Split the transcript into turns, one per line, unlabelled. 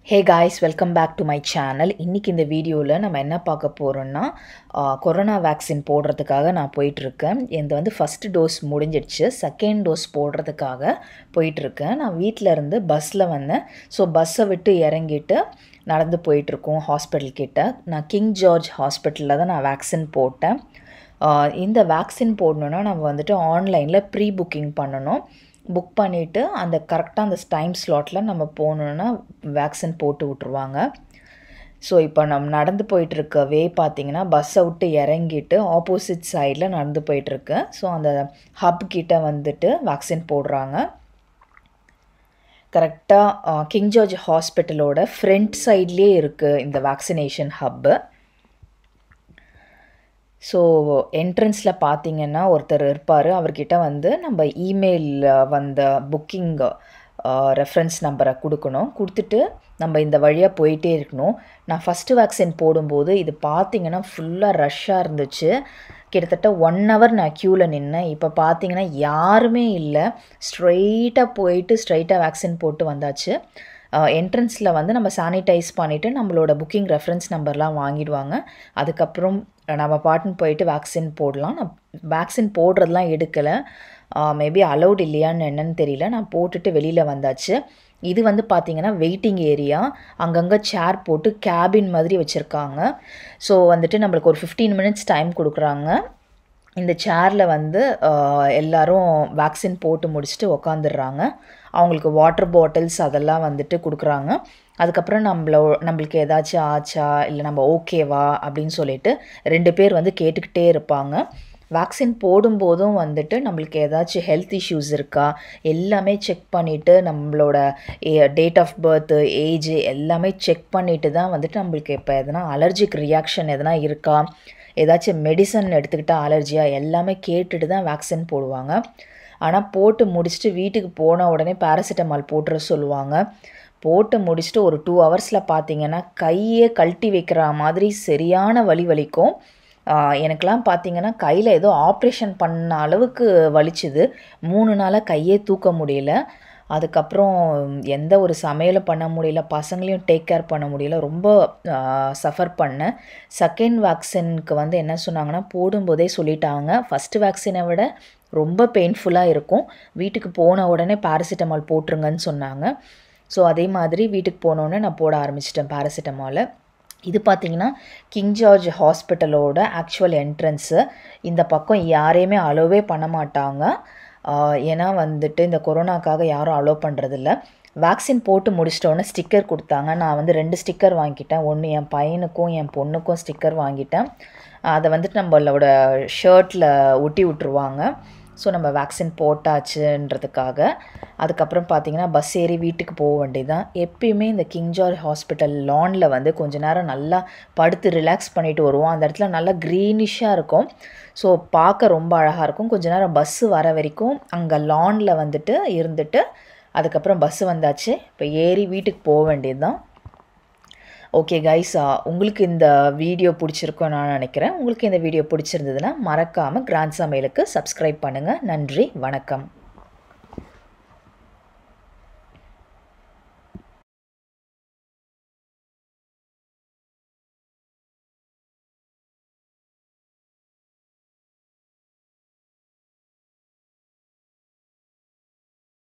hey guys welcome back to my channel இன்றைக்கி இந்த வீடியோவில் நம்ம என்ன பார்க்க போகிறோன்னா கொரோனா வேக்சின் போடுறதுக்காக நான் போயிட்டுருக்கேன் இது வந்து ஃபஸ்ட்டு டோஸ் முடிஞ்சிடுச்சு செகண்ட் டோஸ் போடுறதுக்காக போயிட்டுருக்கேன் நான் வீட்டில் இருந்து பஸ்ஸில் வந்தேன் ஸோ பஸ்ஸை விட்டு இறங்கிட்டு நடந்து போயிட்டுருக்கோம் ஹாஸ்பிட்டல் கிட்ட நான் கிங் ஜார்ஜ் ஹாஸ்பிட்டலில் தான் நான் வேக்சின் போட்டேன் ஆஹ் இந்த வேக்சின் போடணுன்னா நம்ம வந்துட்டு ஆன்லைனில் ப்ரீ புக்கிங் பண்ணணும் புக் பண்ணிவிட்டு அந்த கரெக்டாக அந்த டைம் ஸ்லாட்டில் நம்ம போகணுன்னா வேக்சின் போட்டு விட்ருவாங்க ஸோ இப்போ நம்ம நடந்து போயிட்டுருக்க வே பார்த்தீங்கன்னா பஸ்ஸை விட்டு இறங்கிட்டு ஆப்போசிட் சைடில் நடந்து போயிட்டுருக்கு ஸோ அந்த ஹப் கிட்ட வந்துட்டு வேக்சின் போடுறாங்க கரெக்டாக கிங் ஜார்ஜ் ஹாஸ்பிட்டலோட ஃப்ரண்ட் சைட்லேயே இருக்குது இந்த வேக்சினேஷன் ஹப்பு ஸோ என்ட்ரன்ஸில் பார்த்தீங்கன்னா ஒருத்தர் இருப்பார் அவர்கிட்ட வந்து நம்ம இமெயில் வந்த புக்கிங் ரெஃபரன்ஸ் நம்பரை கொடுக்கணும் கொடுத்துட்டு நம்ம இந்த வழியாக போயிட்டே இருக்கணும் நான் ஃபஸ்ட்டு வேக்சின் போடும்போது இது பார்த்தீங்கன்னா ஃபுல்லாக ரஷ்ஷாக இருந்துச்சு கிட்டத்தட்ட ஒன் ஹவர் நான் க்யூவில் நின்னேன் இப்போ பார்த்தீங்கன்னா யாருமே இல்லை ஸ்ட்ரெயிட்டாக போயிட்டு ஸ்ட்ரைட்டாக வேக்சின் போட்டு வந்தாச்சு என்ட்ரன்ஸில் வந்து நம்ம சானிடைஸ் பண்ணிவிட்டு நம்மளோட புக்கிங் ரெஃபரன்ஸ் நம்பர்லாம் வாங்கிடுவாங்க அதுக்கப்புறம் நம்ம பாட்டுன்னு போயிட்டு வேக்சின் போடலாம் நான் வேக்சின் போடுறதுலாம் எடுக்கலை மேபி அலௌட் இல்லையான்னு என்னன்னு தெரியல நான் போட்டுட்டு வெளியில் வந்தாச்சு இது வந்து பார்த்திங்கன்னா வெயிட்டிங் ஏரியா அங்கங்கே சேர் போட்டு கேபின் மாதிரி வச்சுருக்காங்க ஸோ வந்துட்டு நம்மளுக்கு ஒரு ஃபிஃப்டீன் மினிட்ஸ் டைம் கொடுக்குறாங்க இந்த சேரில் வந்து எல்லோரும் வேக்சின் போட்டு முடிச்சுட்டு உக்காந்துடுறாங்க அவங்களுக்கு வாட்டர் பாட்டில்ஸ் அதெல்லாம் வந்துட்டு கொடுக்குறாங்க அதுக்கப்புறம் நம்மளோ நம்மளுக்கு ஏதாச்சும் ஆச்சா இல்லை நம்ம ஓகேவா அப்படின்னு சொல்லிட்டு ரெண்டு பேர் வந்து கேட்டுக்கிட்டே இருப்பாங்க வேக்சின் போடும்போதும் வந்துட்டு நம்மளுக்கு ஏதாச்சும் ஹெல்த் இஷ்யூஸ் இருக்கா எல்லாமே செக் பண்ணிவிட்டு நம்மளோட டேட் ஆஃப் பர்த்து ஏஜ் எல்லாமே செக் பண்ணிவிட்டு தான் வந்துட்டு நம்மளுக்கு இப்போ எதனா அலர்ஜிக் ரியாக்ஷன் எதனா இருக்கா ஏதாச்சும் மெடிசன் எடுத்துக்கிட்டால் அலர்ஜியாக எல்லாமே கேட்டுட்டு தான் வேக்சின் போடுவாங்க ஆனால் போட்டு முடிச்சுட்டு வீட்டுக்கு போன உடனே பேராசிட்டமால் போட்டுற சொல்லுவாங்க போட்டு முடிச்சுட்டு ஒரு டூ ஹவர்ஸில் பார்த்தீங்கன்னா கையே கழட்டி வைக்கிற மாதிரி சரியான வலி வலிக்கும் எனக்கெலாம் பார்த்தீங்கன்னா கையில் ஏதோ ஆப்ரேஷன் பண்ண அளவுக்கு வலிச்சுது மூணு நாளாக கையே தூக்க முடியல அதுக்கப்புறம் எந்த ஒரு சமையலும் பண்ண முடியல பசங்களையும் டேக் கேர் பண்ண முடியல ரொம்ப சஃபர் பண்ணேன் செகண்ட் வேக்சினுக்கு வந்து என்ன சொன்னாங்கன்னா போடும்போதே சொல்லிட்டாங்க ஃபஸ்ட்டு வேக்சினை விட ரொம்ப பெயின்ஃபுல்லாக இருக்கும் வீட்டுக்கு போன உடனே பேராசிட்டமால் போட்டுருங்கன்னு சொன்னாங்க ஸோ அதே மாதிரி வீட்டுக்கு போனோடனே நான் போட ஆரம்பிச்சிட்டேன் பேராசிட்டமாலை இது பார்த்திங்கன்னா கிங் ஜார்ஜ் ஹாஸ்பிட்டலோட ஆக்சுவல் என்ட்ரன்ஸு இந்த பக்கம் யாரையுமே அலோவே பண்ண மாட்டாங்க ஏன்னா வந்துட்டு இந்த கொரோனாக்காக யாரும் அலோவ் பண்ணுறதில்ல வேக்சின் போட்டு முடிச்சிட்டோன்னே ஸ்டிக்கர் கொடுத்தாங்க நான் வந்து ரெண்டு ஸ்டிக்கர் வாங்கிட்டேன் ஒன்று என் பையனுக்கும் என் பொண்ணுக்கும் ஸ்டிக்கர் வாங்கிட்டேன் அதை வந்துட்டு நம்மளோட ஷர்ட்டில் ஒட்டி விட்ருவாங்க ஸோ நம்ம வேக்சின் போட்டாச்சுன்றதுக்காக அதுக்கப்புறம் பார்த்தீங்கன்னா பஸ் ஏறி வீட்டுக்கு போக வேண்டியதான் எப்பயுமே இந்த கிங் ஜார்ஜ் ஹாஸ்பிட்டல் லானில் வந்து கொஞ்ச நேரம் நல்லா படுத்து ரிலாக்ஸ் பண்ணிட்டு வருவோம் அந்த இடத்துல நல்லா க்ரீனிஷாக இருக்கும் ஸோ பார்க்க ரொம்ப அழகாக இருக்கும் கொஞ்ச நேரம் பஸ்ஸு வர வரைக்கும் அங்கே லானில் வந்துட்டு இருந்துட்டு அதுக்கப்புறம் பஸ்ஸு வந்தாச்சு இப்போ ஏறி வீட்டுக்கு போக வேண்டியது தான் ஓகே கைஸ் உங்களுக்கு இந்த வீடியோ பிடிச்சிருக்கோம் நான் நினைக்கிறேன் உங்களுக்கு இந்த வீடியோ பிடிச்சிருந்ததுன்னா மறக்காமல் கிராண்ட் சமையலுக்கு சப்ஸ்கிரைப் பண்ணுங்கள் நன்றி வணக்கம்